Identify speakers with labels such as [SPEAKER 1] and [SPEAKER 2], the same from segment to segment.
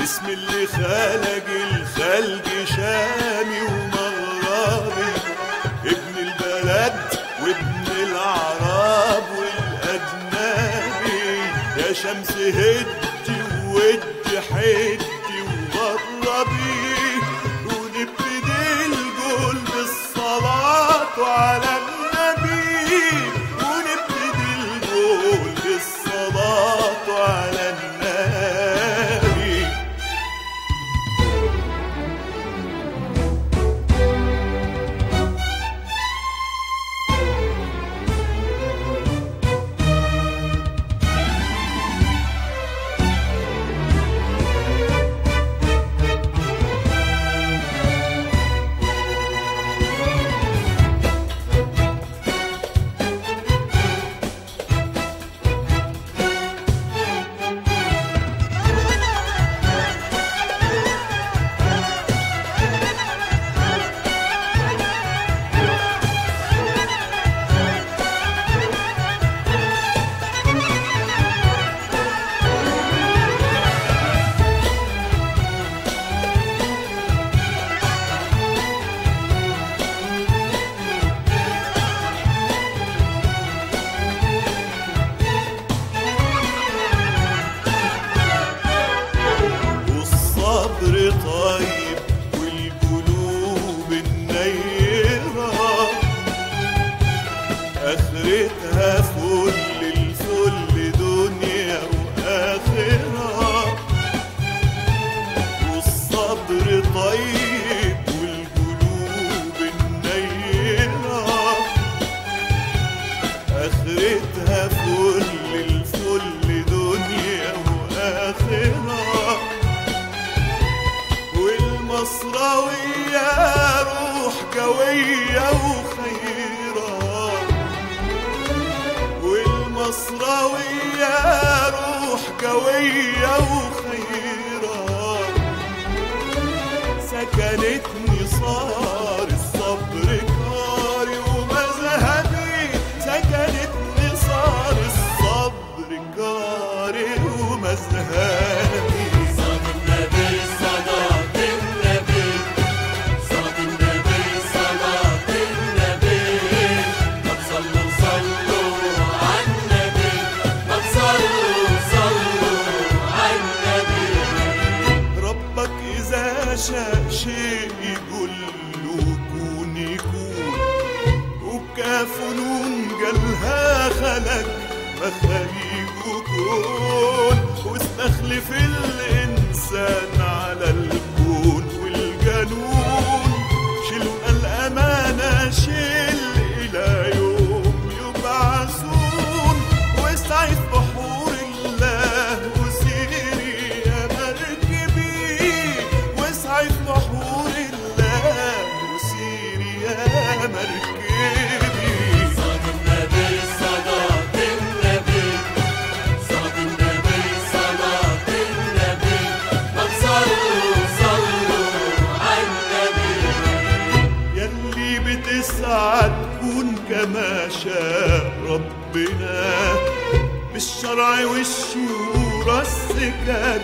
[SPEAKER 1] باسم اللي خلق الخلق شامي ومغربي ابن البلد وابن العرب والأجنبي يا شمس هدي وودي حدي وغربي ونبتدي الجول بالصلاة على النبي ونبتدي الجول بالصلاة على النبي والصبر طيب والقلوب النيرة آخرتها فل الفل دنيا وآخرة والصبر طيب والقلوب النيرة آخرتها فل الفل دنيا وآخرة والمصراوية روح قوية وخيرة والمصراوية روح قوية وخيرة سكنتني صار الصبر كاري ومذهبي سكنتني صار الصبر كاري ومذهبي
[SPEAKER 2] صاد النبي صلاة النبي صاد النبي صلاة النبي طب صلوا صلوا على النبي طب صلوا صلوا على النبي
[SPEAKER 1] ربك إذا شاء شيء يقول له كون يكون وبكاف نون قالها خلق مخاليق كون واستخلف الإنسان على الكون والجنون شلنا الأمانة شيل إلى يوم يبعثون واسعي في بحور الله وسيري يا مركبي واسعي في بحور الله وسيري يا مركبي
[SPEAKER 2] صاد النبي صلاة النبي صاد النبي صلاة النبي طب صلوا صلوا على النبي
[SPEAKER 1] يلي بتسعد كون كما شاء ربنا بالشرع والشورى السكات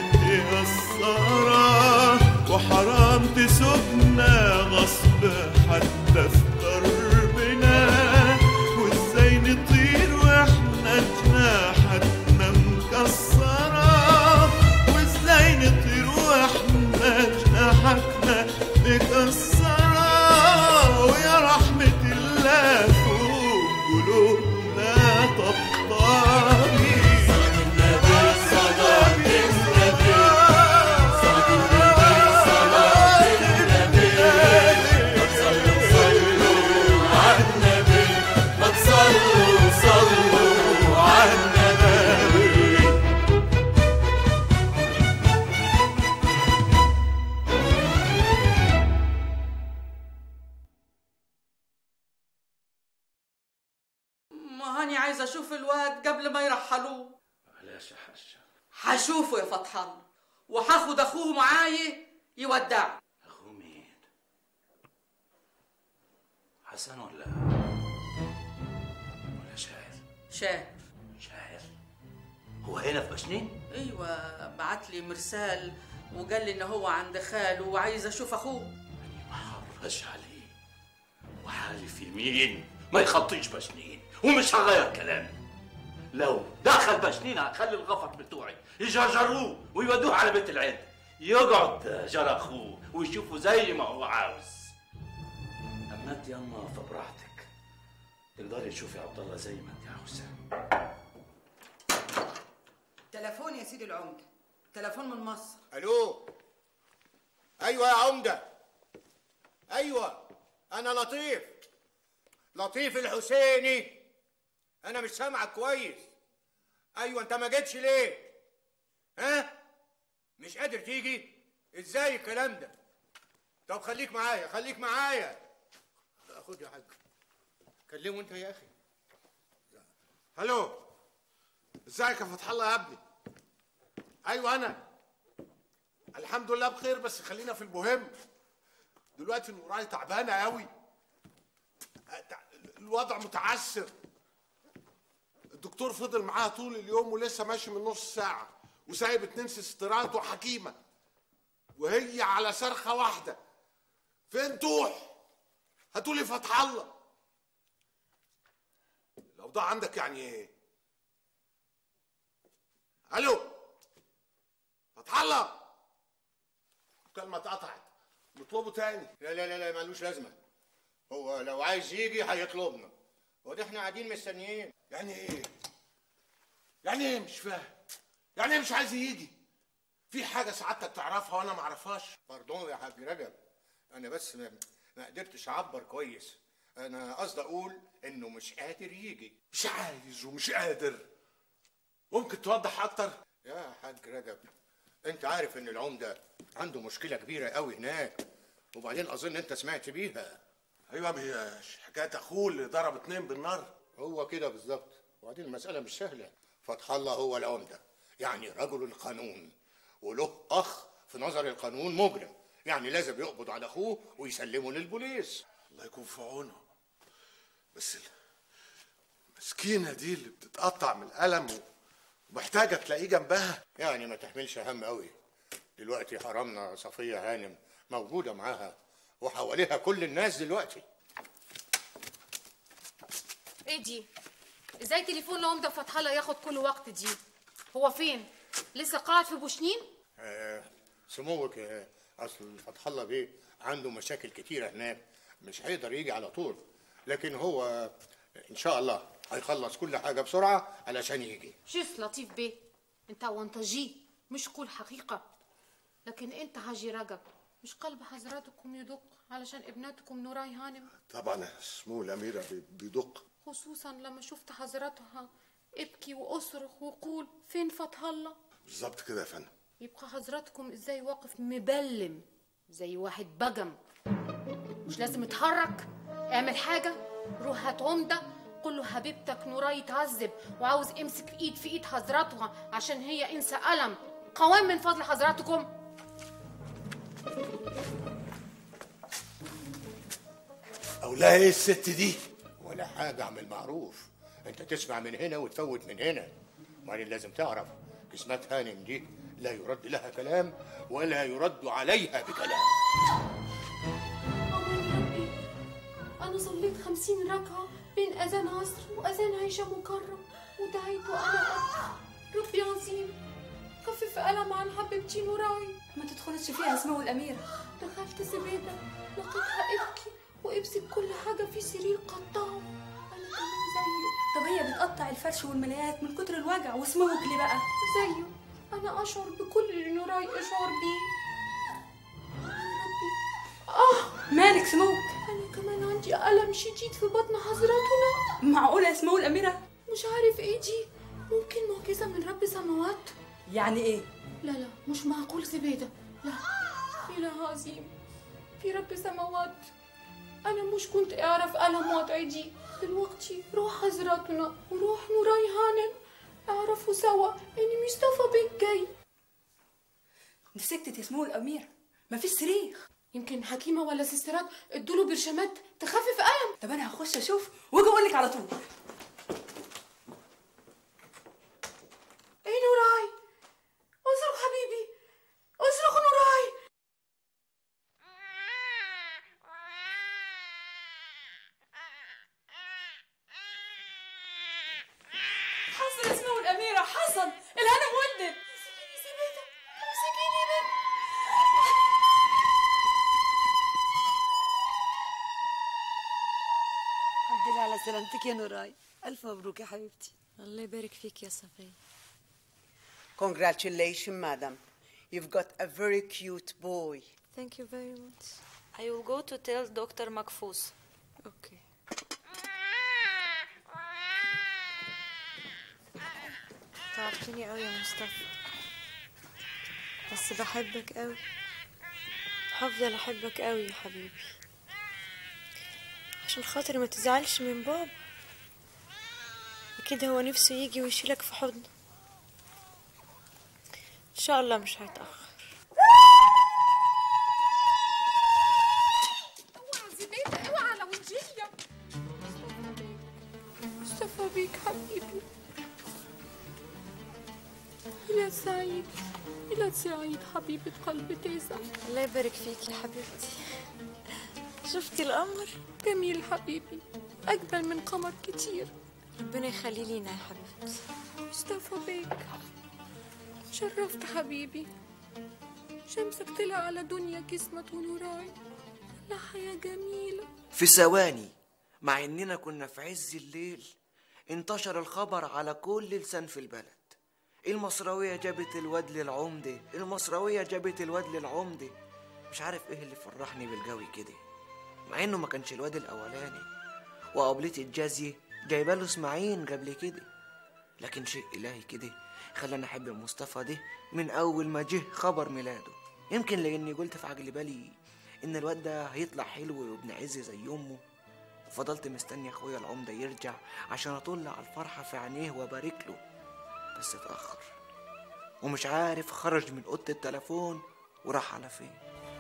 [SPEAKER 1] متيسرة وحرام تسوقنا غصب حتى في دربنا وازاي نطير واحنا جناحتنا مكسرة وازاي نطير واحنا جناحتنا مكسرة ويا رحمة الله فوق قلوبنا طبطابي
[SPEAKER 2] النبي صلاة النبي صاد النبي صلاة النبي طب صلوا صلوا على النبي طب صلوا صلوا على النبي
[SPEAKER 3] ما هاني عايزة أشوف الواد قبل ما يرحلوه
[SPEAKER 4] بلاش يا حشة
[SPEAKER 3] هشوفه يا فتح الله وهاخد أخوه معاي يودعه
[SPEAKER 4] أخوه مين؟ حسن ولا ولا شاعر؟
[SPEAKER 3] شاهر
[SPEAKER 4] شاعر هو هنا في بشنين
[SPEAKER 3] ايوه بعت لي مرسال وقال لي ان هو عند خاله وعايز اشوف اخوه
[SPEAKER 4] ما حرش عليه وحالف يمين ما يخطيش بشنين ومش هغير كلامي لو دخل بشنين هخلي الغفر بتوعي يجرجروه ويودوه على بيت العيد يقعد جرى اخوه ويشوفه زي ما هو عاوز اما انت يما فبراحتك تقدري تشوفي عبد الله زي ما انت عاوزه
[SPEAKER 5] تليفون يا سيدي العمدة تليفون من مصر
[SPEAKER 6] الو ايوه يا عمده ايوه انا لطيف لطيف الحسيني انا مش سامعك كويس ايوه انت ما جيتش ليه ها مش قادر تيجي ازاي الكلام ده طب خليك معايا خليك معايا خد يا حاج كلمه انت يا اخي
[SPEAKER 7] الو ازيك يا فتح الله يا ابني ايوه انا الحمد لله بخير بس خلينا في المهم دلوقتي المرايه تعبانه قوي الوضع متعسر الدكتور فضل معاها طول اليوم ولسه ماشي من نص ساعه وسايب اتنين سيسترات وحكيمه وهي على صرخه واحده فين تروح هاتولي فتح الله لو ده عندك يعني ايه الو فتح الله الكلمه اتقطعت نطلبه تاني
[SPEAKER 6] لا لا لا لا ملوش لازمه هو لو عايز يجي هيطلبنا وده احنا قاعدين مستنيين
[SPEAKER 7] يعني ايه يعني ايه مش فاهم يعني ايه مش عايز يجي في حاجه سعادتك تعرفها وانا ما اعرفهاش
[SPEAKER 6] باردون يا حاج رجب انا بس ما, ما قدرتش اعبر كويس انا قصدي اقول انه مش قادر يجي
[SPEAKER 7] مش عايز ومش قادر ممكن توضح اكتر
[SPEAKER 6] يا حاج رجب انت عارف ان العمده عنده مشكله كبيره قوي هناك وبعدين اظن انت سمعت بيها
[SPEAKER 7] ايوه ما هي حكايه اخوه اللي ضرب اتنين بالنار
[SPEAKER 6] هو كده بالظبط وبعدين المساله مش سهله فتح الله هو العمده يعني رجل القانون وله اخ في نظر القانون مجرم يعني لازم يقبض على اخوه ويسلمه للبوليس
[SPEAKER 7] الله يكون في عونه بس ال- المسكينه دي اللي بتتقطع من الالم ومحتاجه تلاقيه جنبها
[SPEAKER 6] يعني ما تحملش هم قوي دلوقتي حرمنا صفيه هانم موجوده معاها وحواليها كل الناس دلوقتي
[SPEAKER 8] ايه دي؟ ازاي تليفون العمدة فتح الله ياخد كل وقت دي؟ هو فين؟ لسه قاعد في بوشنين؟
[SPEAKER 6] آه، سموك آه، اصل فتح الله بيه عنده مشاكل كتيره هناك مش هيقدر يجي على طول لكن هو آه، ان شاء الله هيخلص كل حاجه بسرعه علشان يجي
[SPEAKER 8] شوف لطيف بيه انت وانتجي مش كل حقيقة لكن انت حاجي رجب مش قلب حضراتكم يدق علشان ابنتكم نوراي هانم
[SPEAKER 7] طبعا اسمه الاميره بي- بيدق
[SPEAKER 8] خصوصا لما شفت حضراتها ابكي واصرخ وقول فين فتح الله
[SPEAKER 7] بالظبط كده يا فندم
[SPEAKER 8] يبقى حضراتكم ازاي واقف مبلم زي واحد بجم مش لازم يتحرك اعمل حاجة روح هات عمدة قول له حبيبتك نوراي تعذب وعاوز امسك ايد في ايد حضراتها عشان هي انسى ألم قوام من فضل حضراتكم
[SPEAKER 7] او لا ايه الست دي
[SPEAKER 6] ولا حاجه اعمل معروف انت تسمع من هنا وتفوت من هنا وبعدين لازم تعرف قسمات هانم دي لا يرد لها كلام ولا يرد عليها بكلام
[SPEAKER 8] أمان ربي أنا صليت خمسين ركعة بين أذان عصر وأذان عشاء مكرم ودعيت وأنا أبكي ربي عظيم خفف ألم عن حبيبتي نوراي
[SPEAKER 9] ما تدخلش فيها اسمه الأميرة
[SPEAKER 8] دخلت زبيدة لقيتها ابكي وامسك كل حاجة في سرير قطعه أنا كمان زيه
[SPEAKER 9] طب هي بتقطع الفرش والملايات من كتر الوجع واسمه ليه بقى
[SPEAKER 8] زيه أنا أشعر بكل اللي نوراي أشعر بيه يا ربي آه
[SPEAKER 9] مالك سموك
[SPEAKER 8] أنا كمان عندي ألم شديد في بطن حضرتنا
[SPEAKER 9] معقولة اسمه الأميرة
[SPEAKER 8] مش عارف ايه دي ممكن معجزة من رب سماوات
[SPEAKER 9] يعني ايه
[SPEAKER 8] لا لا مش معقول زبيدة لا إله عظيم في رب سماوات أنا مش كنت أعرف ألم وضعي دي دلوقتي روح حضراتنا وروح نوراي هانم اعرفوا سوا إن مصطفى بيك جاي
[SPEAKER 9] دي سكتة اسمه الأميرة مفيش صريخ
[SPEAKER 8] يمكن حكيمة ولا سيسترات ادوله برشامات تخفف ألم
[SPEAKER 9] طب أنا هخش أشوف وأجي أقول لك على طول
[SPEAKER 8] ايه
[SPEAKER 10] سلامتك يا نوراي ألف مبروك يا حبيبتي
[SPEAKER 11] الله يبارك فيك يا صفية
[SPEAKER 12] Congratulations, madam. You've got a very cute boy.
[SPEAKER 11] Thank you very much. I will go to tell Dr. Makfous. Okay. تعبتني قوي يا مصطفى بس بحبك قوي هفضل احبك قوي يا حبيبي عشان خاطر ما تزعلش من بابا اكيد هو نفسه يجي ويشيلك في حضنه ان شاء الله مش هيتاخر
[SPEAKER 8] اوعى زبيدة اوعى لو وجية مصطفى بيك حبيبي إلى سعيد إلى سعيد حبيبة قلبي تيسع
[SPEAKER 11] الله يبارك فيك يا حبيبتي شفتي القمر
[SPEAKER 8] جميل حبيبي أجمل من قمر كتير
[SPEAKER 11] ربنا يخلي لينا يا حبيبتي
[SPEAKER 8] مصطفى بيك شرفت حبيبي شمسك طلع على دنيا كسمة ونوراي لا حياة جميلة
[SPEAKER 13] في ثواني مع اننا كنا في عز الليل انتشر الخبر على كل لسان في البلد المصراوية جابت الواد للعمدة المصراوية جابت الواد للعمدة مش عارف ايه اللي فرحني بالجو كده مع انه ما كانش الواد الاولاني وقبلتي الجازية جايبه له اسماعيل قبل كده لكن شيء الهي كده خلاني احب مصطفى ده من اول ما جه خبر ميلاده يمكن لاني قلت في عقل بالي ان الواد ده هيطلع حلو وابن عز زي امه وفضلت مستني اخويا العمده يرجع عشان اطل على الفرحه في عينيه وابارك له بس اتاخر ومش عارف خرج من اوضه التليفون وراح على فين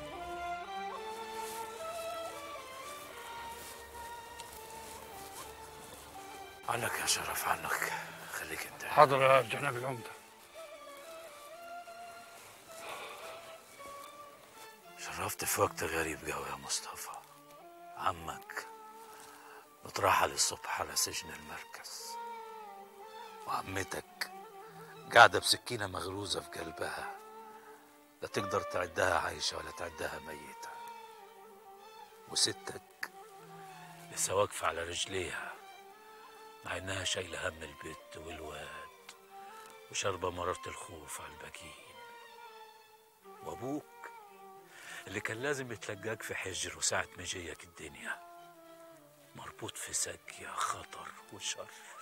[SPEAKER 4] عنك يا شرف عنك خليك انت
[SPEAKER 14] حاضر يا جناب العمدة
[SPEAKER 4] شرفت في وقت غريب قوي يا مصطفى عمك مترحل الصبح على سجن المركز وعمتك قاعدة بسكينة مغروزة في قلبها لا تقدر تعدها عايشة ولا تعدها ميتة وستك لسه واقفة على رجليها مع إنها شايلة هم البيت والواد وشاربة مرارة الخوف على البكين وأبوك اللي كان لازم يتلقاك في حجر وساعة ما جايك الدنيا مربوط في سكية خطر وشر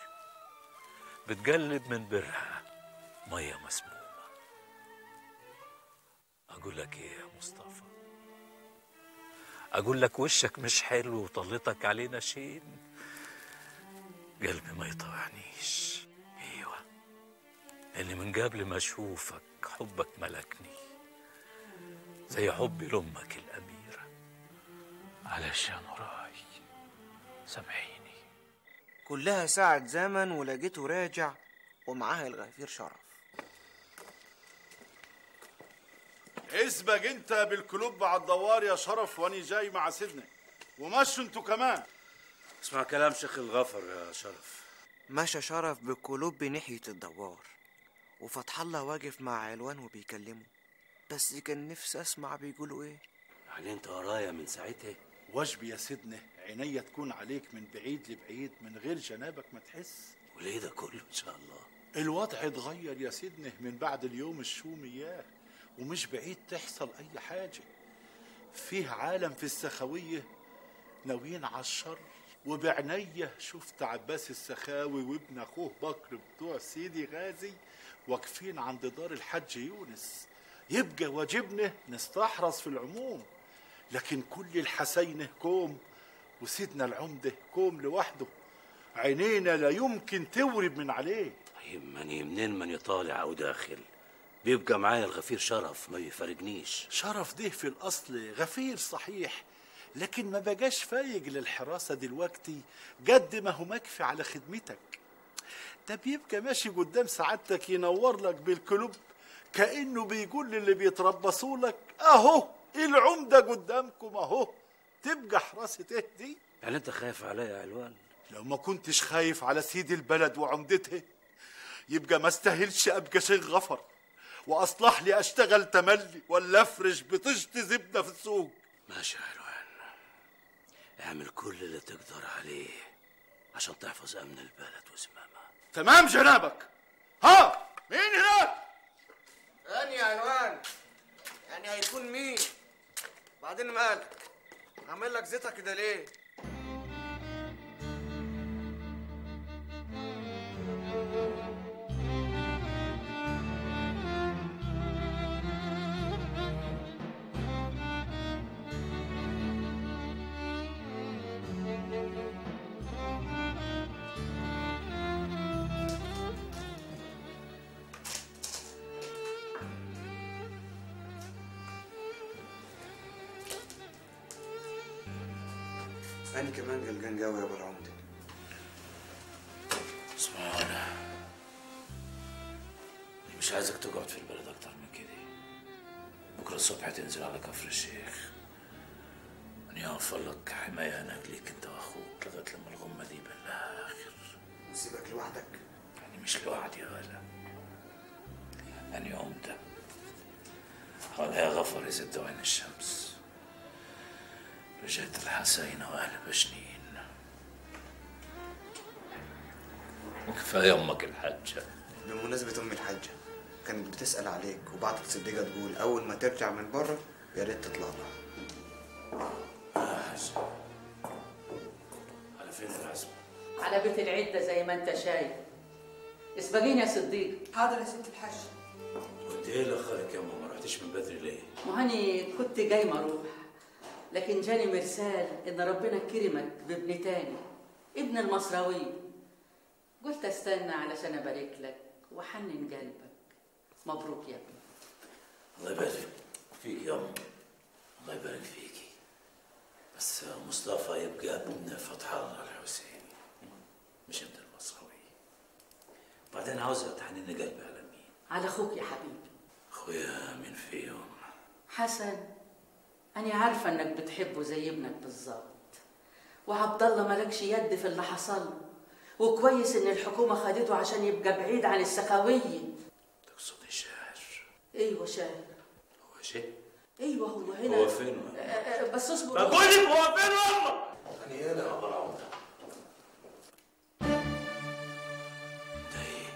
[SPEAKER 4] بتقلب من برها مية مسمومة أقول لك إيه يا مصطفى أقول لك وشك مش حلو وطلتك علينا شين قلبي ما يطوعنيش ايوه لاني من قبل ما اشوفك حبك ملكني زي حبي لامك الاميره معلش يا نوراي سامحيني
[SPEAKER 13] كلها ساعة زمن ولقيته راجع ومعاه الغفير شرف
[SPEAKER 15] اسبق انت بالكلوب على الدوار يا شرف واني جاي مع سيدنا ومشوا انتوا كمان
[SPEAKER 4] اسمع كلام شيخ الغفر يا شرف
[SPEAKER 13] مشى شرف بالقلوب ناحية الدوار وفتح الله واقف مع علوان وبيكلمه بس كان نفسي اسمع بيقولوا ايه
[SPEAKER 4] يعني انت ورايا من ساعتها
[SPEAKER 15] واجبي يا سيدنا عينيا تكون عليك من بعيد لبعيد من غير جنابك ما تحس
[SPEAKER 4] وليه ده كله ان شاء الله
[SPEAKER 15] الوضع اتغير يا سيدنا من بعد اليوم الشوم اياه ومش بعيد تحصل اي حاجه فيه عالم في السخاويه ناويين على الشر وبعنية شفت عباس السخاوي وابن اخوه بكر بتوع سيدي غازي واقفين عند دار الحج يونس يبقى واجبنا نستحرص في العموم لكن كل الحسينة كوم وسيدنا العمدة كوم لوحده عينينا لا يمكن تورب من عليه
[SPEAKER 4] يهمني منين من يطالع او داخل بيبقى معايا الغفير شرف ما يفارقنيش
[SPEAKER 15] شرف ده في الأصل غفير صحيح لكن ما بقاش فايق للحراسة دلوقتي قد ما هو مكفي على خدمتك ده بيبقى ماشي قدام سعادتك ينور لك بالكلوب كأنه بيقول للي بيتربصوا لك أهو العمدة قدامكم أهو تبقى حراسة إيه دي
[SPEAKER 4] يعني انت خايف عليا يا علوان
[SPEAKER 15] لو ما كنتش خايف على سيد البلد وعمدته يبقى ما استاهلش ابقى شيخ غفر واصلح لي اشتغل تملي ولا افرش بطشت زبده في السوق
[SPEAKER 4] ماشي يا علوان اعمل كل اللي تقدر عليه عشان تحفظ امن البلد وزمامها
[SPEAKER 14] تمام جنابك ها مين هناك
[SPEAKER 13] أني عنوان يعني هيكون مين بعدين مالك عامل لك زيتك كده ليه أنا كمان قلقان قوي يا أبو العمدة
[SPEAKER 4] سبحانه أنا مش عايزك تقعد في البلد اكتر من كده بكره الصبح تنزل على كفر الشيخ انا هوفر لك حمايه هناك ليك انت واخوك لغايه لما الغمه دي بالاخر
[SPEAKER 13] وسيبك لوحدك
[SPEAKER 4] يعني مش لوحدي يا غلا أنا يوم ده حواليها غفر يزد عين الشمس رجعت الحسينة وأهل بشنين كفاية أمك الحجة
[SPEAKER 13] بمناسبة أم الحاجة كانت بتسأل عليك وبعتت صديقة تقول أول ما ترجع من بره يا ريت تطلع لها
[SPEAKER 4] على فين العزم؟
[SPEAKER 3] على بيت العدة زي ما انت شايف اسبقيني يا صديق
[SPEAKER 5] حاضر يا ست الحاج
[SPEAKER 4] وانت ايه اللي خلك يا أمه ما رحتيش من بدري ليه؟
[SPEAKER 3] ما هاني كنت جاي اروح لكن جاني مرسال ان ربنا كرمك بابن تاني ابن المصراوي قلت استنى علشان ابارك لك واحنن قلبك مبروك يا ابني
[SPEAKER 4] الله يبارك فيك يا أم الله يبارك فيكي بس مصطفى يبقى ابن فتح الله الحسين مش ابن المصراوي بعدين عاوزة تحنين قلبي على مين؟
[SPEAKER 3] على اخوك يا حبيبي
[SPEAKER 4] أخويا مين فيهم؟
[SPEAKER 3] حسن أنا عارفة إنك بتحبه زي ابنك بالظبط وعبد الله مالكش يد في اللي حصل له وكويس إن الحكومة خدته عشان يبقى بعيد عن السخاوية
[SPEAKER 4] تقصدي شاعر
[SPEAKER 3] أيوة شاهد
[SPEAKER 4] هو شيء؟
[SPEAKER 3] أيوة هو هنا
[SPEAKER 4] هو فين؟
[SPEAKER 3] آه، آه، بس اصبر
[SPEAKER 4] بقول لك هو فين والله؟ أنا هنا يا أبو العمدة ده إيه؟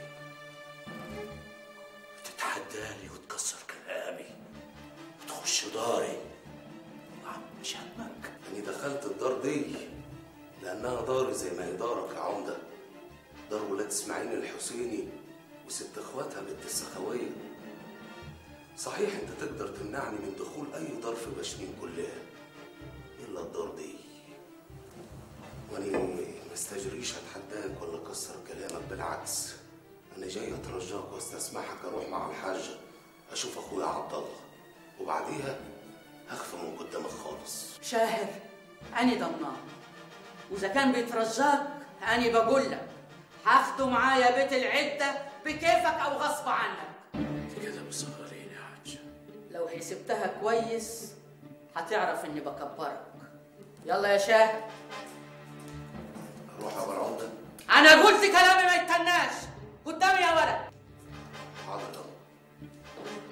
[SPEAKER 4] بتتحداني وتكسر كلامي وتخش داري عم مش همك
[SPEAKER 16] أني دخلت الدار دي لأنها داري زي ما هي دارك يا عمدة دار ولاد إسماعيل الحسيني وست إخواتها بنت السخاوية صحيح أنت تقدر تمنعني من دخول أي دار في بشنين كلها إلا الدار دي وأني ما استجريش أتحداك ولا أكسر كلامك بالعكس أنا جاي أترجاك واستسمحك أروح مع الحاجة أشوف أخويا عبد الله وبعديها هخفى من قدامك خالص
[SPEAKER 3] شاهر أنا ضمناه وإذا كان بيترجاك أنا بقول لك هاخده معايا بيت العدة بكيفك أو غصب عنك
[SPEAKER 4] انت كده بتصغريني يا حاج
[SPEAKER 3] لو حسبتها كويس هتعرف إني بكبرك يلا يا شاهر
[SPEAKER 16] أروح يا أبو العمدة
[SPEAKER 3] أنا قلت كلامي ما يتناش قدامي يا ولد
[SPEAKER 16] حاضر يا أبو.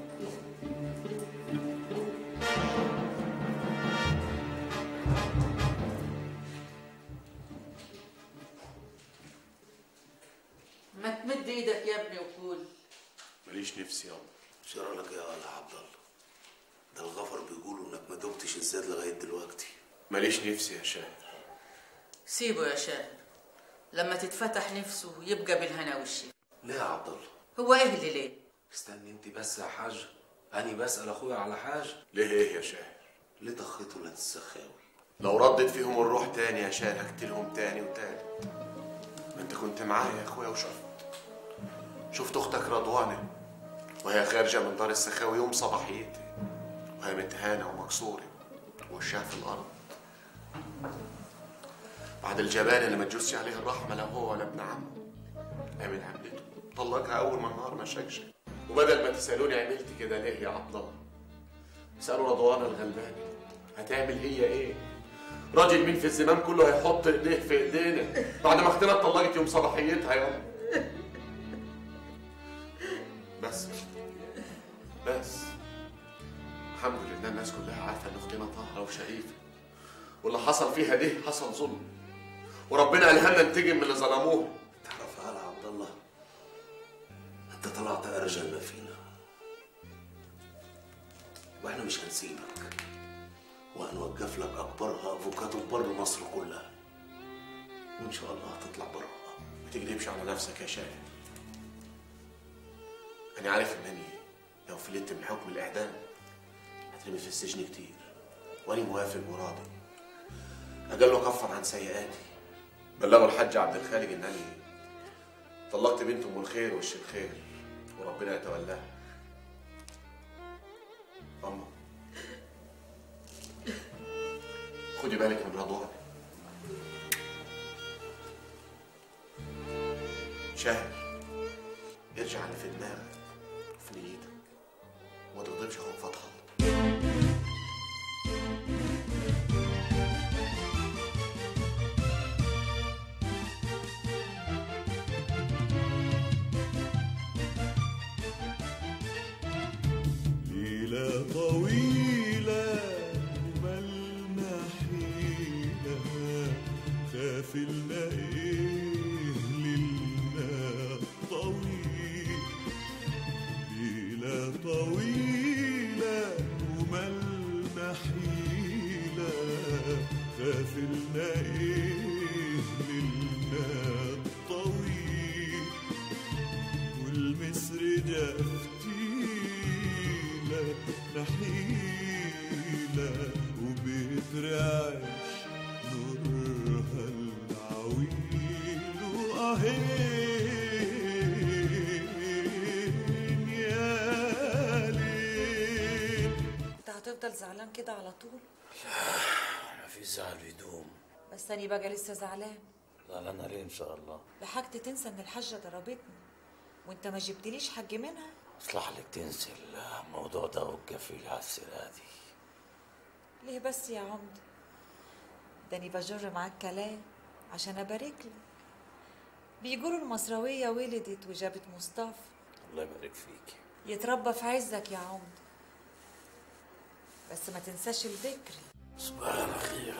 [SPEAKER 3] ما تمد إيدك يا ابني وقول
[SPEAKER 16] ماليش نفسي يابا شرع لك يا ولا عبد الله ده الغفر بيقولوا انك ما دقتش الزاد لغايه دلوقتي
[SPEAKER 17] ماليش نفسي يا شاهر
[SPEAKER 3] سيبه يا شاهر لما تتفتح نفسه يبقى بالهنا والشفا
[SPEAKER 16] ليه يا عبد الله
[SPEAKER 3] هو ايه اللي ليه
[SPEAKER 16] استني انت بس يا حاج اني بسال اخويا على حاجه
[SPEAKER 17] ليه ايه يا شاهر
[SPEAKER 16] ليه ضخيتوا ولاد السخاوي
[SPEAKER 17] لو ردت فيهم الروح تاني يا شاهر هقتلهم تاني وتالت ما انت كنت معايا يا اخويا وشفت شفت اختك رضوانه وهي خارجه من دار السخاوي يوم صباحيتي وهي متهانه ومكسوره وشها في الارض بعد الجبان اللي ما تجوزش عليه الرحمه لا هو ولا ابن عمه عمل عملته طلقها اول ما النهار ما شكش وبدل ما تسالوني عملت كده ليه يا عبد الله سالوا رضوانه الغلباني هتعمل هي ايه راجل مين في الزمام كله هيحط ايديه في ايدينا بعد ما اختنا اتطلقت يوم صباحيتها يا بس بس الحمد لله الناس كلها عارفه ان اختنا طاهره وشريفه واللي حصل فيها ده حصل ظلم وربنا الهمنا ننتجم من اللي ظلموه
[SPEAKER 16] تعرف يا عبد الله انت طلعت ارجل ما فينا واحنا مش هنسيبك وهنوقف لك اكبرها افوكاتو بر مصر كلها وان شاء الله هتطلع براءة
[SPEAKER 17] ما تكذبش على نفسك يا شاهد انا عارف انني لو فلتت من حكم الاعدام هترمي في السجن كتير وانا موافق وراضي اجل اكفر عن سيئاتي بلغوا الحاج عبد الخالق انني طلقت بنت ام الخير وش الخير وربنا يتولاها أما خدي بالك من رضوان شاهد ارجع اللي في دماغك وفي نيتك وما تغضبش اخوك فتح الله
[SPEAKER 1] ليلة طويلة ومالنا حيلة خاف لنا ايه ليلنا طويل ليلة طويلة ومالنا حيلة خاف لنا ايه ليلنا طويل والمصر جفتيلة نحيلة وبترعش نورها العويل وأهين يا ليل
[SPEAKER 18] انت هتفضل زعلان كده على طول
[SPEAKER 4] ما في زعل يدوم
[SPEAKER 18] بس انا بقى لسه زعلان
[SPEAKER 4] زعلان عليه ان شاء الله
[SPEAKER 18] لحقت تنسى ان الحاجه ضربتني وانت ما جبتليش حق منها
[SPEAKER 4] اصلح لك تنسى الموضوع ده وقف لي على السيرة دي
[SPEAKER 18] ليه بس يا عمده ده انا بجر معاك كلام عشان ابارك لك بيقولوا المصراويه ولدت وجابت مصطفى
[SPEAKER 4] الله يبارك فيك
[SPEAKER 18] يتربى في عزك يا عمده بس ما تنساش الذكر
[SPEAKER 4] صباح على خير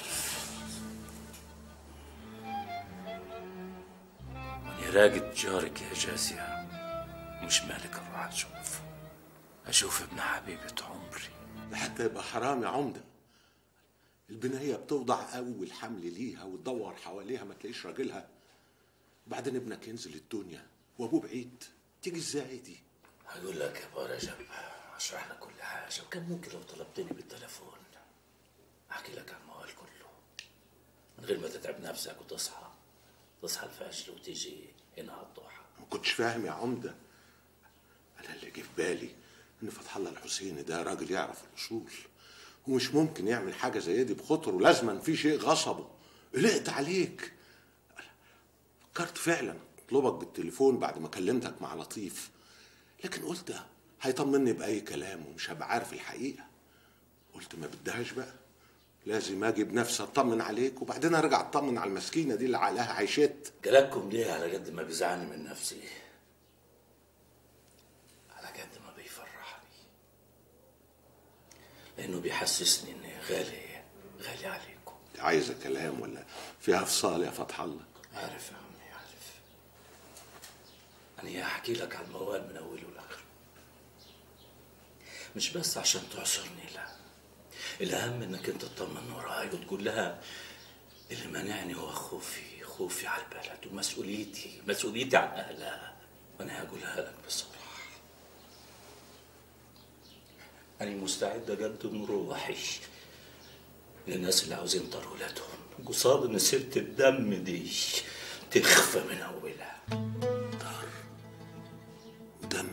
[SPEAKER 4] أنا راقد جارك يا جاسية مش مالك أروح أشوف أشوف ابن حبيبة عمري
[SPEAKER 7] حتى يبقى حرام يا عمده البنية بتوضع أول حمل ليها وتدور حواليها ما تلاقيش راجلها بعدين ابنك ينزل الدنيا وأبوه بعيد تيجي ازاي دي؟
[SPEAKER 4] هقول لك يا أبو رجب أشرح لك كل حاجة وكان ممكن لو طلبتني بالتليفون أحكي لك عن الموال كله من غير ما تتعب نفسك وتصحى تصحى الفجر وتيجي هنا على الضحى
[SPEAKER 7] ما كنتش فاهم يا عمده أنا اللي جه في بالي إن فتح الله الحسيني ده راجل يعرف الأصول ومش ممكن يعمل حاجة زي دي بخطر ولازما في شيء غصبه قلقت عليك فكرت فعلا اطلبك بالتليفون بعد ما كلمتك مع لطيف لكن قلت هيطمني بأي كلام ومش هبقى عارف الحقيقة قلت ما بدهاش بقى لازم اجي بنفسي اطمن عليك وبعدين ارجع اطمن على المسكينه دي اللي عليها عيشت
[SPEAKER 4] جالكم ليه على قد ما بيزعلني من نفسي على قد ما بيفرحني لانه بيحسسني اني غالي غالي عليكم
[SPEAKER 7] عايزه كلام ولا فيها افصال يا فتح الله
[SPEAKER 4] عارف يا عمي عارف انا هحكي لك عن الموال من اوله لاخره مش بس عشان تعصرني لا الاهم انك انت تطمن وراي وتقول لها اللي مانعني هو خوفي خوفي على البلد ومسؤوليتي مسؤوليتي عن اهلها وانا هقولها لك بصراحه انا مستعد اقدم روحي للناس اللي عاوزين طار ولادهم قصاد ان سيره الدم دي تخفى من اولها
[SPEAKER 7] ودم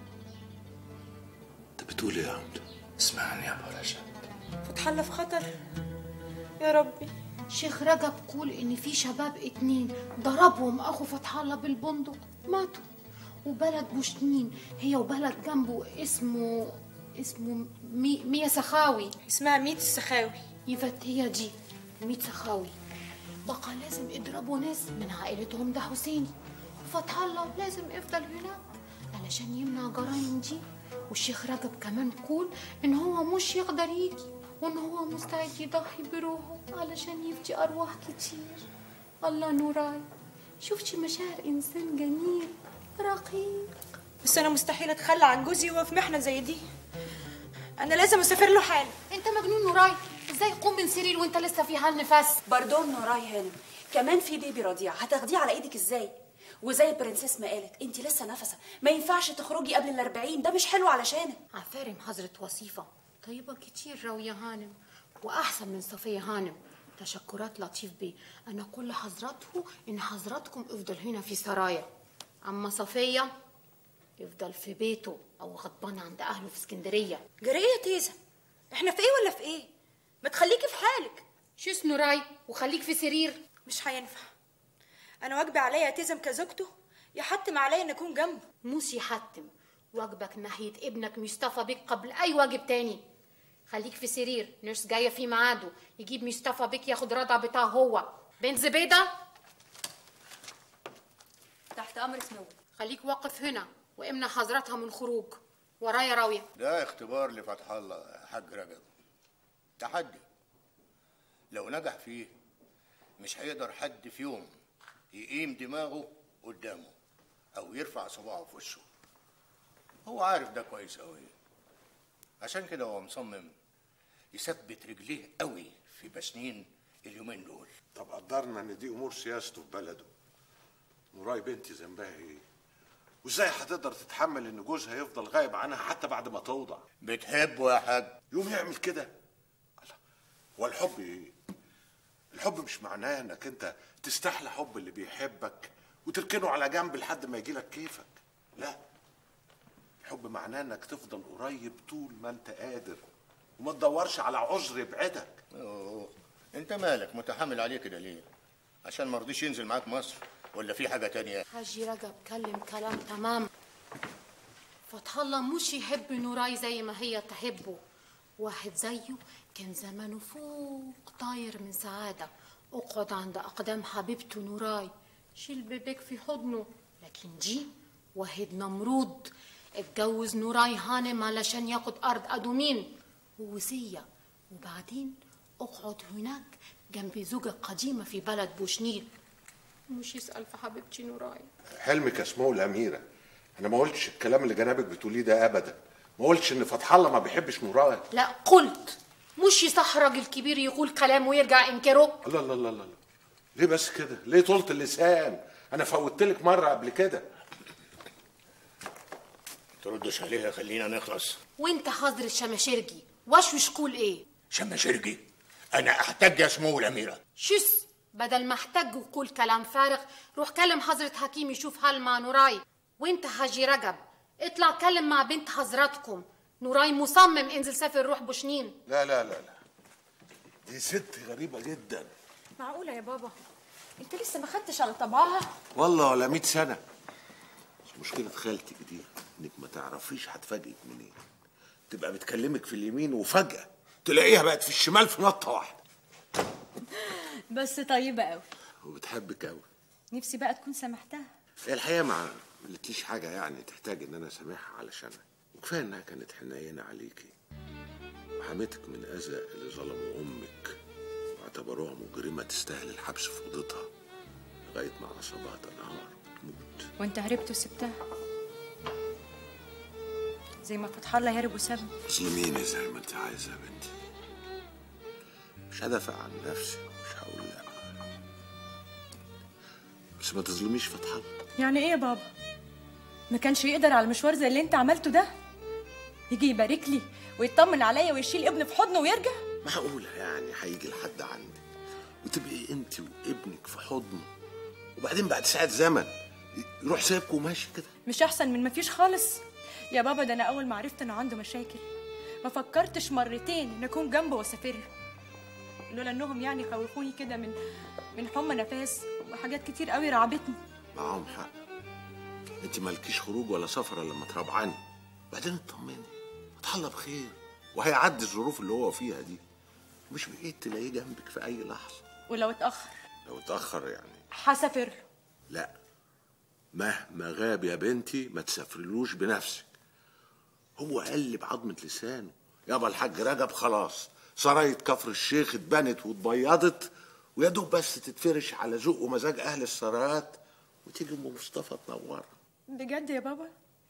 [SPEAKER 7] انت بتقول ايه يا عمده
[SPEAKER 4] اسمعني يا ابو رجب
[SPEAKER 18] فتح الله في خطر يا ربي
[SPEAKER 8] شيخ رجب قول ان في شباب اتنين ضربهم اخو فتح الله بالبندق ماتوا وبلد بوشنين هي وبلد جنبه اسمه اسمه مي... ميا سخاوي
[SPEAKER 9] اسمها ميت السخاوي
[SPEAKER 8] يفت هي دي ميت سخاوي بقى لازم يضربوا ناس من عائلتهم ده حسيني وفتح الله لازم يفضل هناك علشان يمنع جرائم دي والشيخ رجب كمان قول ان هو مش يقدر يجي وان هو مستعد يضحي بروحه علشان يفدي ارواح كتير الله نوراي شفتي مشاعر انسان جميل رقيق
[SPEAKER 9] بس انا مستحيل اتخلى عن جوزي وهو في محنه زي دي انا لازم اسافر له حالا
[SPEAKER 8] انت مجنون نوراي ازاي قوم من سرير وانت لسه في هالنفس
[SPEAKER 19] باردون نوراي هانم كمان في بيبي رضيع هتاخديه على ايدك ازاي وزي البرنسيس ما قالت انت لسه نفسه ما ينفعش تخرجي قبل الأربعين ده مش حلو علشانك
[SPEAKER 8] عفارم حضرة وصيفة طيبة كتير راوية هانم وأحسن من صفية هانم تشكرات لطيف بيه أنا كل حضرته إن حضراتكم افضل هنا في سرايا أما صفية يفضل في بيته أو غضبان عند أهله في اسكندرية
[SPEAKER 9] جري يا تيزا احنا في ايه ولا في ايه ما تخليكي في حالك
[SPEAKER 8] شو اسمه راي وخليك في سرير
[SPEAKER 9] مش هينفع انا واجبي عليا يتزم كزوجته يحتم عليا ان اكون جنبه
[SPEAKER 8] موس يحتم واجبك ناحية ابنك مصطفى بك قبل أي واجب تاني خليك في سرير نيرس جاية في ميعاده يجيب مصطفى بك ياخد رضع بتاعه هو بنت زبيدة
[SPEAKER 19] تحت امر سمو
[SPEAKER 8] خليك واقف هنا وامنع حضرتها من خروج ورايا راوية
[SPEAKER 6] ده اختبار لفتح الله يا حاج رجب تحدي لو نجح فيه مش هيقدر حد في يوم يقيم دماغه قدامه او يرفع صباعه في وشه هو عارف ده كويس قوي عشان كده هو مصمم يثبت رجليه قوي في بسنين اليومين دول
[SPEAKER 7] طب قدرنا ان دي امور سياسته في بلده نوراي بنتي ذنبها ايه وازاي هتقدر تتحمل ان جوزها يفضل غايب عنها حتى بعد ما توضع
[SPEAKER 6] بتحبه يا حاج
[SPEAKER 7] يوم يعمل كده الله، هو الحب ايه الحب مش معناه انك انت تستحلى حب اللي بيحبك وتركنه على جنب لحد ما يجيلك كيفك لا الحب معناه انك تفضل قريب طول ما انت قادر وما تدورش على عذر يبعدك
[SPEAKER 6] أوه. انت مالك متحمل عليه كده ليه عشان ما رضيش ينزل معاك مصر ولا في حاجه تانية
[SPEAKER 8] حاجي رجب كلم كلام تمام فتح الله مش يحب نوراي زي ما هي تحبه واحد زيه كان زمانه فوق طاير من سعادة اقعد عند أقدام حبيبته نوراي شيل بيبيك في حضنه لكن دي واحد نمرود اتجوز نوراي هانم علشان ياخد أرض أدومين ووصية وبعدين اقعد هناك جنب زوجة قديمة في بلد بوشنيل مش يسأل في حبيبتي نوراي
[SPEAKER 7] حلمك اسمه الاميره انا ما قلتش الكلام اللي جنابك بتقوليه ده ابدا ما قلتش ان فتح الله ما بيحبش نوراي
[SPEAKER 8] لا قلت مش يصح راجل كبير يقول كلام ويرجع ينكره
[SPEAKER 7] الله الله الله الله ليه بس كده ليه طولت اللسان انا فوتت لك مره قبل كده
[SPEAKER 6] تردش عليها خلينا نخلص
[SPEAKER 8] وانت حاضر الشماشرجي وشوش قول ايه
[SPEAKER 6] شماشرجي انا احتاج يا سمو الاميره
[SPEAKER 8] شس بدل ما احتاج وقول كلام فارغ روح كلم حضرة حكيم يشوف حال مع نوراي وانت حاجي رجب اطلع كلم مع بنت حضراتكم نوراي مصمم انزل سافر روح بوشنين
[SPEAKER 7] لا لا لا لا دي ست غريبه جدا
[SPEAKER 9] معقوله يا بابا انت لسه ما خدتش على طبعها
[SPEAKER 7] والله ولا 100 سنه بس مشكله خالتك دي انك ما تعرفيش هتفاجئك منين تبقى بتكلمك في اليمين وفجاه تلاقيها بقت في الشمال في نطه واحده
[SPEAKER 9] بس طيبه قوي
[SPEAKER 7] وبتحبك قوي
[SPEAKER 9] نفسي بقى تكون سامحتها
[SPEAKER 7] هي الحقيقه ما قلتليش حاجه يعني تحتاج ان انا اسامحها علشانها وكفايه انها كانت حنينه عليكي وحمتك من اذى اللي ظلموا امك واعتبروها مجرمه تستاهل الحبس في اوضتها لغايه ما عصبها تنهار وتموت
[SPEAKER 9] وانت هربت وسبتها زي ما فتح الله هرب وسابني
[SPEAKER 7] ظلميني زي ما انت عايزه يا بنتي مش هدافع عن نفسي مش هقول لا بس ما تظلميش فتح الله
[SPEAKER 9] يعني ايه يا بابا ما كانش يقدر على مشوار زي اللي انت عملته ده يجي يبارك لي ويطمن عليا ويشيل ابني في حضنه ويرجع
[SPEAKER 7] معقولة يعني هيجي لحد عندك وتبقي انت وابنك في حضنه وبعدين بعد ساعة زمن يروح سايبك وماشي كده
[SPEAKER 9] مش احسن من ما فيش خالص يا بابا ده انا اول ما عرفت انه عنده مشاكل ما فكرتش مرتين ان اكون جنبه واسافر له لولا انهم يعني خوفوني كده من من حمى نفاس وحاجات كتير قوي رعبتني
[SPEAKER 7] معاهم حق انت مالكيش خروج ولا سفر الا لما ترابعني بعدين اطمني اتحلى بخير وهيعدي الظروف اللي هو فيها دي مش بعيد تلاقيه جنبك في اي لحظه
[SPEAKER 9] ولو اتاخر
[SPEAKER 7] لو اتاخر يعني
[SPEAKER 9] هسافر له
[SPEAKER 7] لا مهما غاب يا بنتي ما تسافرلوش بنفسك هو قلب عظمة لسانه يابا الحاج رجب خلاص سراية كفر الشيخ اتبنت واتبيضت ويا دوب بس تتفرش على ذوق ومزاج اهل الثروات وتيجي ام مصطفى تنورها
[SPEAKER 9] بجد يا بابا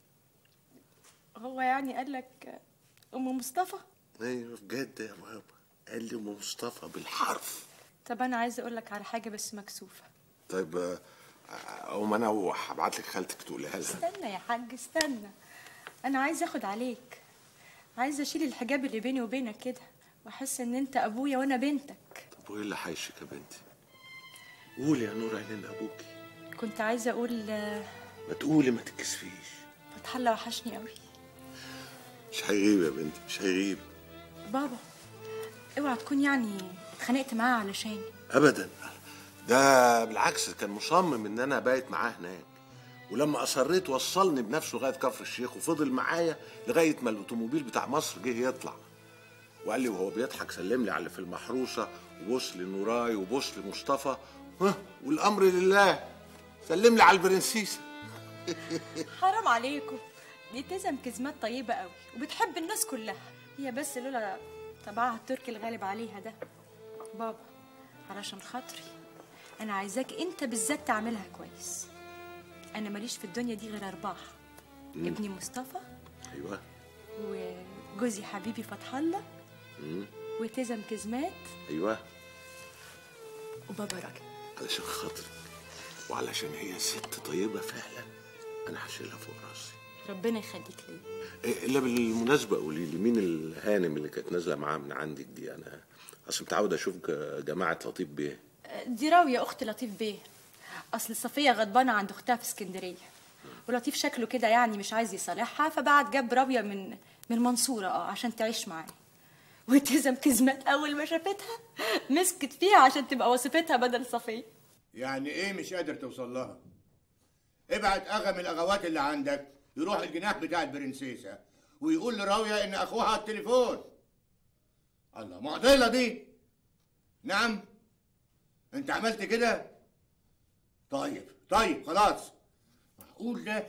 [SPEAKER 9] هو يعني قال لك ام مصطفى
[SPEAKER 7] ايوه بجد يا بابا قال لي ام مصطفى بالحرف
[SPEAKER 9] طب انا عايزه اقول لك على حاجه بس مكسوفه
[SPEAKER 7] طيب آه، اقوم انا وهبعت لك خالتك تقوليها لها
[SPEAKER 9] استنى يا حاج استنى انا عايزه اخد عليك عايزه اشيل الحجاب اللي بيني وبينك كده واحس ان انت ابويا وانا بنتك
[SPEAKER 7] طب وايه اللي حيشك يا بنتي قولي يا نور عينين ابوكي
[SPEAKER 9] كنت عايزه اقول آه،
[SPEAKER 7] ما تقولي ما تتكسفيش
[SPEAKER 9] فتح الله وحشني قوي
[SPEAKER 7] مش هيغيب يا بنتي مش هيغيب
[SPEAKER 9] بابا اوعى تكون يعني اتخانقت معاه علشان
[SPEAKER 7] ابدا ده بالعكس كان مصمم ان انا ابيت معاه هناك ولما اصريت وصلني بنفسه لغايه كفر الشيخ وفضل معايا لغايه ما الاوتوموبيل بتاع مصر جه يطلع وقال لي وهو بيضحك سلم لي على اللي في المحروسه وبص لنوراي وبص لمصطفى ها والامر لله سلم لي على البرنسيسه
[SPEAKER 9] حرام عليكم دي تزم كزمات طيبة قوي وبتحب الناس كلها هي بس لولا طبعها التركي الغالب عليها ده بابا علشان خاطري انا عايزاك انت بالذات تعملها كويس انا ماليش في الدنيا دي غير اربعه
[SPEAKER 7] مم.
[SPEAKER 9] ابني مصطفى
[SPEAKER 7] ايوه
[SPEAKER 9] وجوزي حبيبي فتح الله
[SPEAKER 7] مم.
[SPEAKER 9] وتزم كزمات
[SPEAKER 7] ايوه
[SPEAKER 9] وبابا راجل
[SPEAKER 7] علشان خاطرك وعلشان هي ست طيبه فعلا انا هشيلها فوق راسي
[SPEAKER 9] ربنا يخليك لي
[SPEAKER 7] إيه، الا بالمناسبه قولي لي مين الهانم اللي كانت نازله معاها من عندك دي انا اصل متعود اشوف ج- جماعه لطيف بيه
[SPEAKER 9] دي راوية أخت لطيف بيه أصل صفية غضبانة عند أختها في اسكندرية ولطيف شكله كده يعني مش عايز يصالحها فبعت جاب راوية من من المنصورة اه عشان تعيش معاه وتزم كزمات أول ما شافتها مسكت فيها عشان تبقى وصفتها بدل صفية
[SPEAKER 6] يعني ايه مش قادر توصل لها ابعت اغا من الاغوات اللي عندك يروح الجناح بتاع البرنسيسة ويقول لراوية ان اخوها على التليفون الله معضلة دي نعم انت عملت كده طيب طيب خلاص معقول ده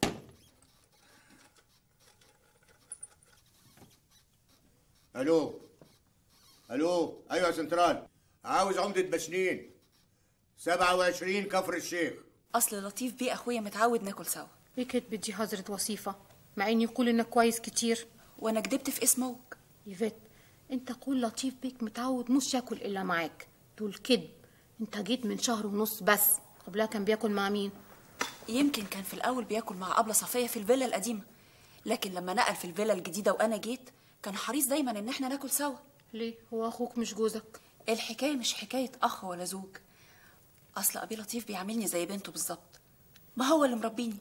[SPEAKER 6] الو الو ايوه يا سنترال عاوز عمدة بشنين 27 كفر الشيخ
[SPEAKER 19] اصل لطيف بيه اخويا متعود ناكل سوا
[SPEAKER 8] ايه كدبت دي حضرة وصيفة مع اني يقول انك كويس كتير
[SPEAKER 19] وانا كدبت في اسمك
[SPEAKER 8] يفت انت قول لطيف بيك متعود مش ياكل الا معاك دول كدب انت جيت من شهر ونص بس قبلها كان بياكل مع مين
[SPEAKER 19] يمكن كان في الاول بياكل مع ابله صفيه في الفيلا القديمه لكن لما نقل في الفيلا الجديده وانا جيت كان حريص دايما ان احنا ناكل سوا
[SPEAKER 8] ليه هو اخوك مش جوزك
[SPEAKER 19] الحكايه مش حكايه اخ ولا زوج اصل ابي لطيف بيعاملني زي بنته بالظبط ما هو اللي مربيني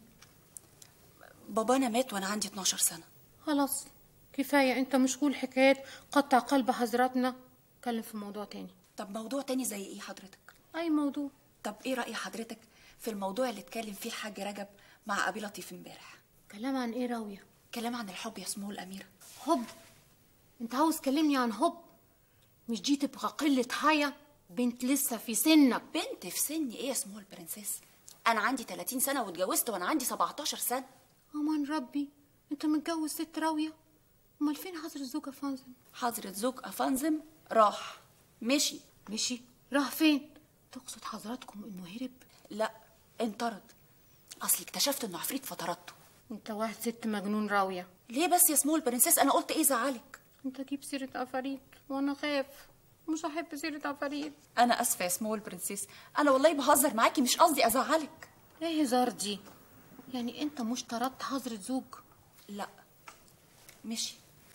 [SPEAKER 19] بابانا مات وانا عندي 12 سنه
[SPEAKER 8] خلاص كفاية انت مشغول حكاية قطع قلب حضراتنا اتكلم في موضوع تاني
[SPEAKER 19] طب موضوع تاني زي ايه حضرتك
[SPEAKER 8] اي موضوع
[SPEAKER 19] طب ايه راي حضرتك في الموضوع اللي اتكلم فيه الحاج رجب مع ابي لطيف امبارح
[SPEAKER 8] كلام عن ايه راوية
[SPEAKER 19] كلام عن الحب يا سمو الاميره
[SPEAKER 8] حب انت عاوز تكلمني عن حب مش دي تبقى قلة حياة بنت لسه في سنك
[SPEAKER 19] بنت في سني ايه يا سمو البرنسيس انا عندي 30 سنه واتجوزت وانا عندي 17 سنه
[SPEAKER 8] امان ربي انت متجوز ست راوية امال فين حضرة زوجة فانزم
[SPEAKER 19] حضرة زوج افنزم راح مشي
[SPEAKER 8] مشي راح فين تقصد حضراتكم انه هرب
[SPEAKER 19] لا انطرد اصلي اكتشفت انه عفريت فطردته
[SPEAKER 8] انت واحد ست مجنون راوية
[SPEAKER 19] ليه بس يا سمو البرنسيس انا قلت ايه زعلك
[SPEAKER 8] انت جيب سيرة عفاريت وانا خاف مش هحب سيرة عفاريت
[SPEAKER 19] انا اسفه يا سمو البرنسيس انا والله بهزر معاكي مش قصدي ازعلك
[SPEAKER 8] ايه هزار دي يعني انت مش طردت حضرة زوج
[SPEAKER 19] لا مشي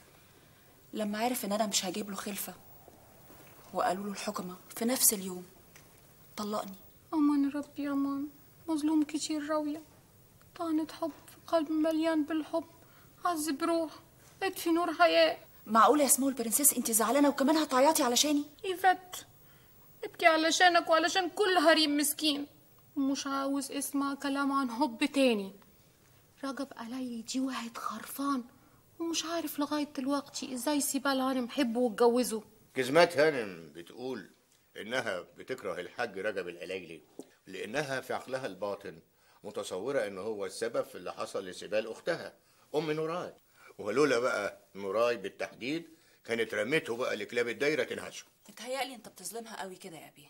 [SPEAKER 19] لما عرف ان انا مش هجيب له خلفه وقالوا له الحكمه في نفس اليوم طلقني
[SPEAKER 8] امان ربي امان مظلوم كتير راوية طعنة حب في قلب مليان بالحب عذب روح اطفي نور حياة
[SPEAKER 19] معقوله يا سمو البرنسيس انت زعلانه وكمان هتعيطي علشاني
[SPEAKER 8] ايفت ابكي علشانك وعلشان كل هريم مسكين ومش عاوز اسمع كلام عن حب تاني رجب علي دي واحد خرفان ومش عارف لغاية دلوقتي ازاي يسيب الهرم حبه واتجوزه
[SPEAKER 6] كزمات هانم بتقول انها بتكره الحاج رجب العلايلي لانها في عقلها الباطن متصوره ان هو السبب في اللي حصل لسبال اختها ام نوراي ولولا بقى نوراي بالتحديد كانت رمته بقى لكلاب الدايره تنهشه
[SPEAKER 19] متهيألي انت بتظلمها قوي كده يا ابي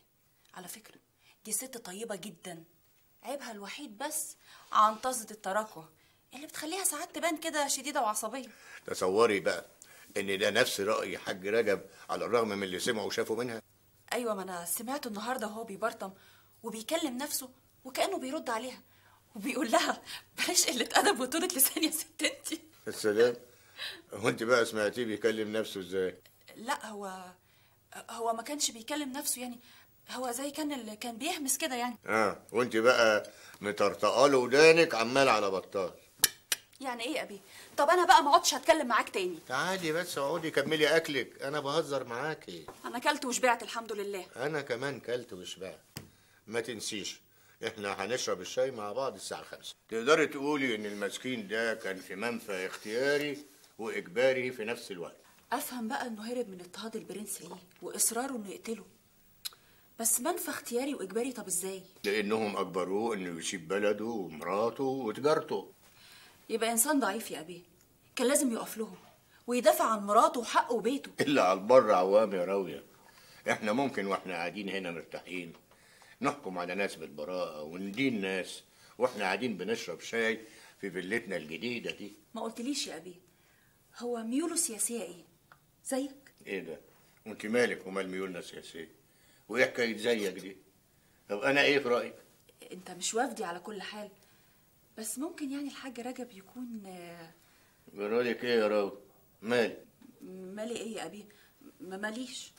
[SPEAKER 19] على فكرة دي ست طيبة جدا عيبها الوحيد بس عنطزة التراكوة اللي بتخليها ساعات تبان كده شديدة وعصبية
[SPEAKER 6] تصوري بقى ان ده نفس راي حاج رجب على الرغم من اللي سمعه وشافه منها
[SPEAKER 19] أيوة ما أنا سمعته النهاردة وهو بيبرطم وبيكلم نفسه وكأنه بيرد عليها وبيقول لها بلاش قلة أدب وطولة لسان يا ست انتي
[SPEAKER 6] السلام هو انت بقى سمعتيه بيكلم نفسه ازاي
[SPEAKER 19] لا هو هو ما كانش بيكلم نفسه يعني هو زي كان اللي كان بيهمس كده يعني
[SPEAKER 6] اه وانت بقى مطرطقه له ودانك عمال على بطال
[SPEAKER 19] يعني ايه يا ابي طب انا بقى ما اقعدش هتكلم معاك تاني
[SPEAKER 6] تعالي بس اقعدي كملي اكلك انا بهزر معاكي
[SPEAKER 19] انا اكلت وشبعت الحمد لله
[SPEAKER 6] انا كمان كلت وشبعت ما تنسيش احنا هنشرب الشاي مع بعض الساعة خمسة تقدري تقولي ان المسكين ده كان في منفى اختياري واجباري في نفس الوقت
[SPEAKER 19] افهم بقى انه هرب من اضطهاد البرنس ليه واصراره انه يقتله بس منفى اختياري واجباري طب ازاي
[SPEAKER 6] لانهم اجبروه انه يسيب بلده ومراته وتجارته
[SPEAKER 19] يبقى انسان ضعيف يا ابي كان لازم يقف لهم ويدافع عن مراته وحقه وبيته
[SPEAKER 6] الا على البر عوام يا راوية احنا ممكن واحنا قاعدين هنا مرتاحين نحكم على ناس بالبراءة وندين ناس واحنا قاعدين بنشرب شاي في فيلتنا الجديدة دي
[SPEAKER 19] ما قلتليش يا ابي هو ميوله سياسيه ايه زيك
[SPEAKER 6] ايه ده وانت مالك ومال ميولنا السياسية وايه حكاية زيك دي طب انا ايه في رأيك
[SPEAKER 19] انت مش وفدي على كل حال بس ممكن يعني الحاج رجب يكون آه،
[SPEAKER 6] برأيك ايه يا راوي مالي
[SPEAKER 19] مالي ايه يا ابي ما ماليش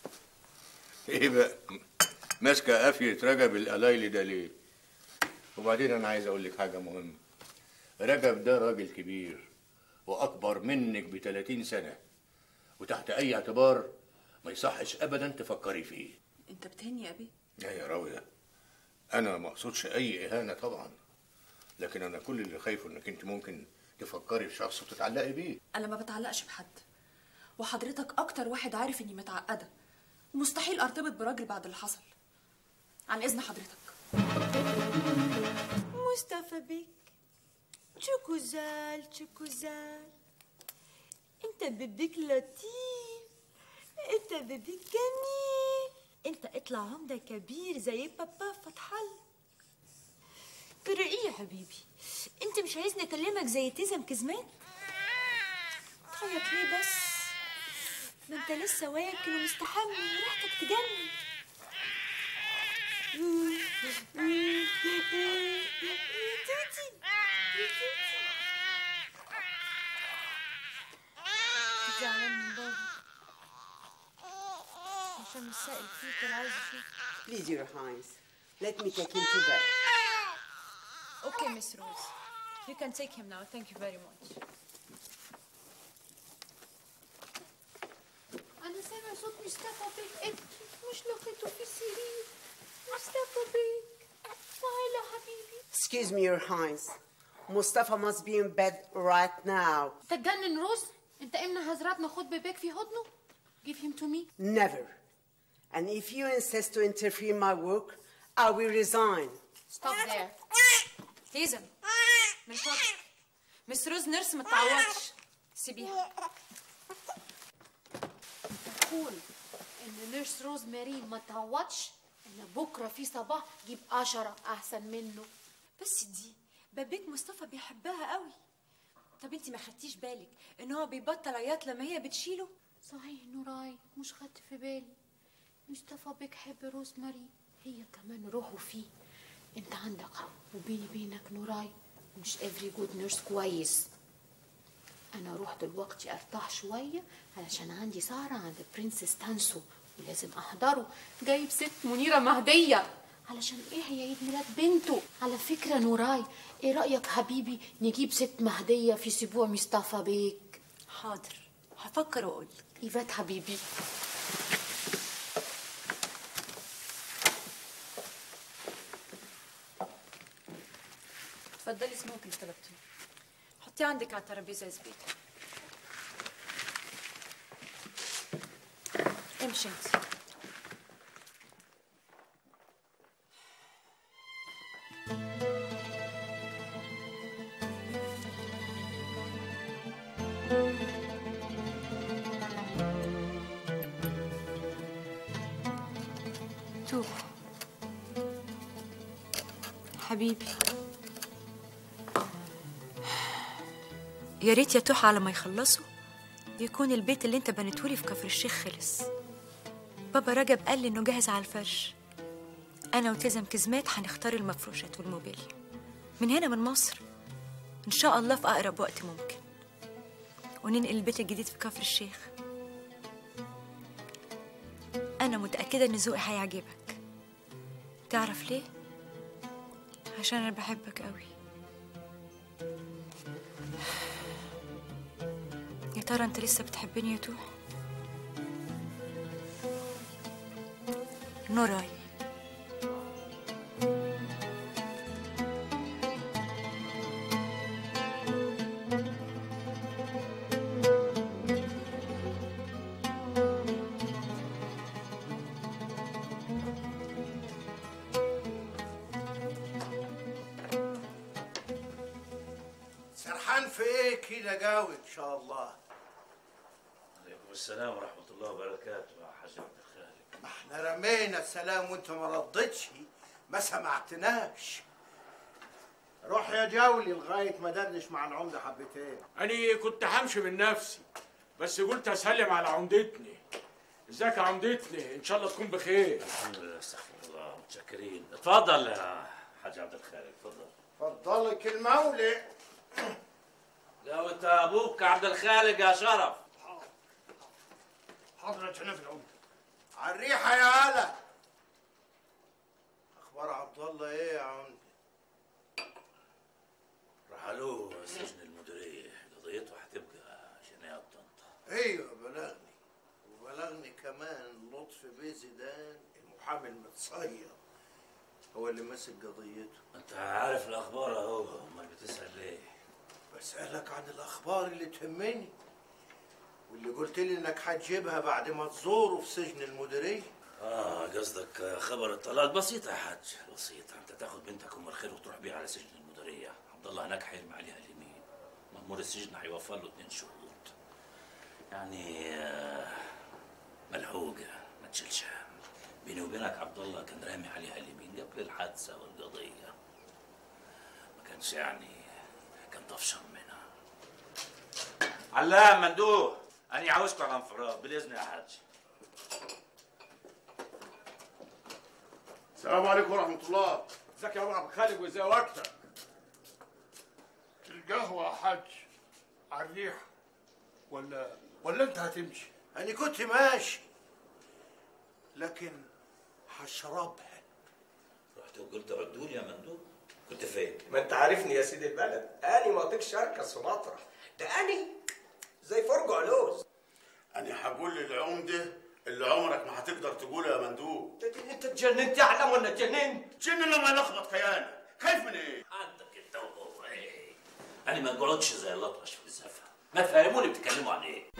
[SPEAKER 6] ايه بقى ماسكه قافيه رجب القلايلي ده ليه وبعدين انا عايز اقول لك حاجه مهمه رجب ده راجل كبير واكبر منك ب 30 سنه وتحت اي اعتبار ما يصحش ابدا تفكري فيه
[SPEAKER 19] انت بتهني يا ابي
[SPEAKER 6] لا يا راوية انا ما اقصدش اي اهانه طبعا لكن انا كل اللي خايفه انك انت ممكن تفكري في شخص وتتعلقي بيه
[SPEAKER 19] انا ما بتعلقش بحد وحضرتك اكتر واحد عارف اني متعقده ومستحيل ارتبط براجل بعد اللي حصل عن اذن حضرتك
[SPEAKER 10] مصطفى بيك تشوكوزال تشوكوزال انت بيبيك لطيف انت بيبيك جميل انت اطلع عمدة كبير زي بابا فتح الله ترى ايه يا حبيبي انت مش عايزني اكلمك زي تيزم كزمان تعيط ليه بس ما انت لسه واكل ومستحمي وريحتك تجنن يا توتي يا توتي زعلان من بابا عشان مش سائل فيك ولا عايز اشوفك
[SPEAKER 12] Please, Your Highness, let me take him to bed.
[SPEAKER 9] Okay, Miss Rose. You can take him now. Thank you very much.
[SPEAKER 8] أنا سامع صوت مصطفى بيك ابني مش لقيته في السرير مصطفى بيك تعالى حبيبي
[SPEAKER 12] Excuse me, Your Highness. Mustafa must be in bed right now.
[SPEAKER 8] تتجنن روز انت امتى هزرتنا خد بيبيك في حضنه give him to me
[SPEAKER 12] Never. And if you insist to interfere in my work, I will resign.
[SPEAKER 8] stop there
[SPEAKER 18] تيزم من فضلك مس روز نرس ما تعوضش سيبيها
[SPEAKER 8] تقول ان نيرس روز ماري ما تعوضش ان بكره في صباح جيب عشرة احسن منه
[SPEAKER 18] بس دي بابيك مصطفى بيحبها قوي طب انت ما خدتيش بالك ان هو بيبطل عياط لما هي بتشيله
[SPEAKER 8] صحيح نوراي مش خدت في بالي مصطفى بيحب روز ماري هي كمان روحه فيه انت عندك حق وبيني بينك نوراي مش افري جود نيرس كويس انا اروح دلوقتي ارتاح شويه علشان عندي سهره عند برنسس تانسو ولازم احضره جايب ست منيره مهديه علشان ايه هي عيد ميلاد بنته على فكره نوراي ايه رايك حبيبي نجيب ست مهديه في اسبوع مصطفى بيك
[SPEAKER 19] حاضر هفكر واقول
[SPEAKER 8] ايفات حبيبي
[SPEAKER 18] اتفضلي سموك اللي طلبتيه حطيه عندك على الترابيزه يا زبيدة امشي انت
[SPEAKER 10] تو حبيبي يا ريت يا توح على ما يخلصوا يكون البيت اللي انت بنيتهولي في كفر الشيخ خلص بابا رجب قال لي انه جاهز على الفرش انا وتزم كزمات هنختار المفروشات والموبيليا من هنا من مصر ان شاء الله في اقرب وقت ممكن وننقل البيت الجديد في كفر الشيخ انا متاكده ان ذوقي هيعجبك تعرف ليه عشان انا بحبك قوي يا ترى انت لسه بتحبني يا توح نوراي
[SPEAKER 6] سرحان في ايه كده جاوي ان شاء الله
[SPEAKER 4] عليكم السلام ورحمة الله وبركاته يا حاج عبد الخالق
[SPEAKER 6] ما احنا رمينا السلام وانت ما ردتش ما سمعتناش روح يا جاولي لغايه ما دردش مع العمده حبتين
[SPEAKER 20] أنا كنت همشي من نفسي بس قلت أسلم على عمدتني ازيك يا عمدتني إن شاء الله تكون بخير
[SPEAKER 4] الحمد لله استغفر الله متشكرين اتفضل يا حاج عبد الخالق اتفضل
[SPEAKER 6] فضلك المولى
[SPEAKER 4] لو انت ابوك عبد الخالق يا شرف
[SPEAKER 6] حضرة هنا في العمده على الريحه يا هلا اخبار عبد الله ايه يا عمده
[SPEAKER 4] رحلوه سجن المديرية قضيته هتبقى جناية طنطا
[SPEAKER 6] ايوه بلغني وبلغني كمان لطفي بيه زيدان المحامي المتصير هو اللي ماسك قضيته
[SPEAKER 4] انت عارف الاخبار اهو امال بتسال ليه
[SPEAKER 6] بسألك عن الأخبار اللي تهمني واللي قلت لي إنك هتجيبها بعد ما تزوره في سجن المديرية
[SPEAKER 4] اه قصدك خبر الطلاق بسيطة يا حاج بسيطة انت تاخد بنتك ام الخير وتروح بيها على سجن المديرية عبد الله هناك هيرمي عليها اليمين مأمور السجن هيوفر له اتنين شهود يعني آه، ملحوقة ما تشيلش هم بيني وبينك عبد الله كان رامي عليها اليمين قبل الحادثة والقضية ما كانش يعني كان طفشان منها علام مندوب أنا عاوزكم على انفراد بالإذن يا حاج
[SPEAKER 20] السلام عليكم ورحمة الله ازيك يا ابو عبد الخالق وازاي وقتك القهوة يا حاج على الريحة ولا ولا انت هتمشي
[SPEAKER 6] أنا كنت ماشي لكن هشربها
[SPEAKER 4] رحت وقلت عدول يا مندوب كنت فين؟
[SPEAKER 21] ما انت عارفني يا سيدي البلد اني ما اطيقش اركز في مطرح ده اني زي فرج علوز
[SPEAKER 14] أنا هقول للعمدة اللي عمرك ما هتقدر تقوله يا مندوب
[SPEAKER 21] انت اتجننت يا علم ولا اتجننت؟
[SPEAKER 14] جن لما يلخبط كيانك خايف من ايه؟
[SPEAKER 4] عندك انت وهو ايه؟ أنا ما اقعدش زي الأطرش في الزفة ما تفهموني بتتكلموا عن ايه؟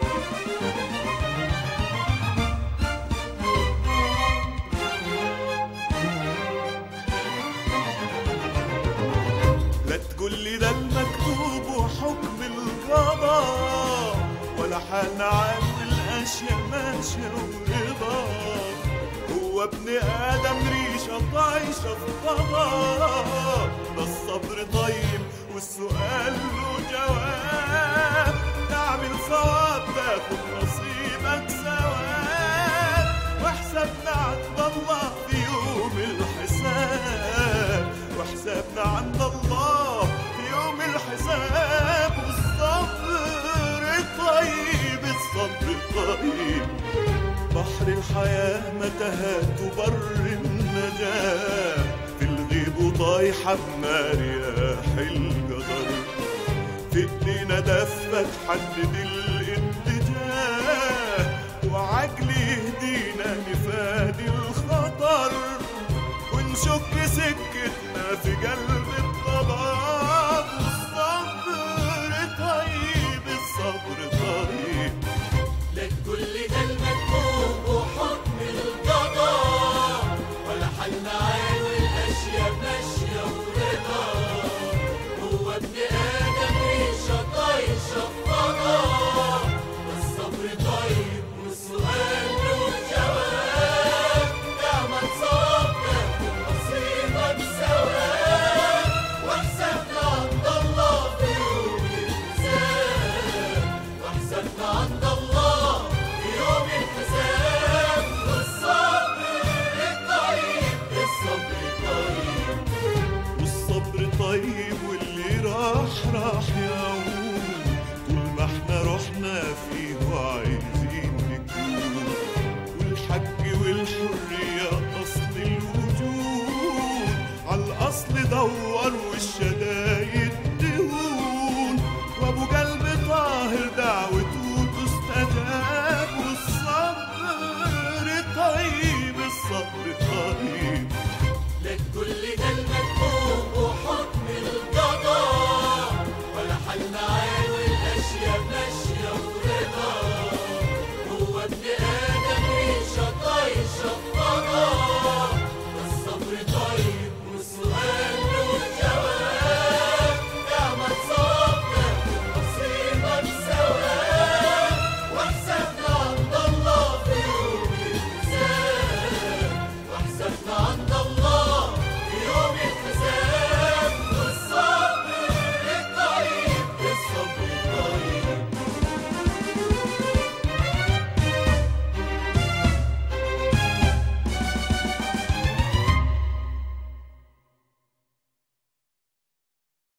[SPEAKER 1] لا تقول لي ده المكتوب وحكم القضاء ولا حالنا عن الاشياء ماشيه ورضا هو ابن ادم ريشه طايشه في فضاء ده الصبر طيب والسؤال له جواب تعمل صواب تاخد نصيبك ثواب وحسابنا عند الله في يوم الحساب وحسابنا عند الله في يوم الحساب والصبر طيب الصبر طيب بحر الحياة متاهات وبر النجاة في الغيب وطايحة بنار رياح القدر في ايدينا دفة تحدد الاتجاه وعقل يهدينا نفادي الخطر ونشك سكتنا في قلب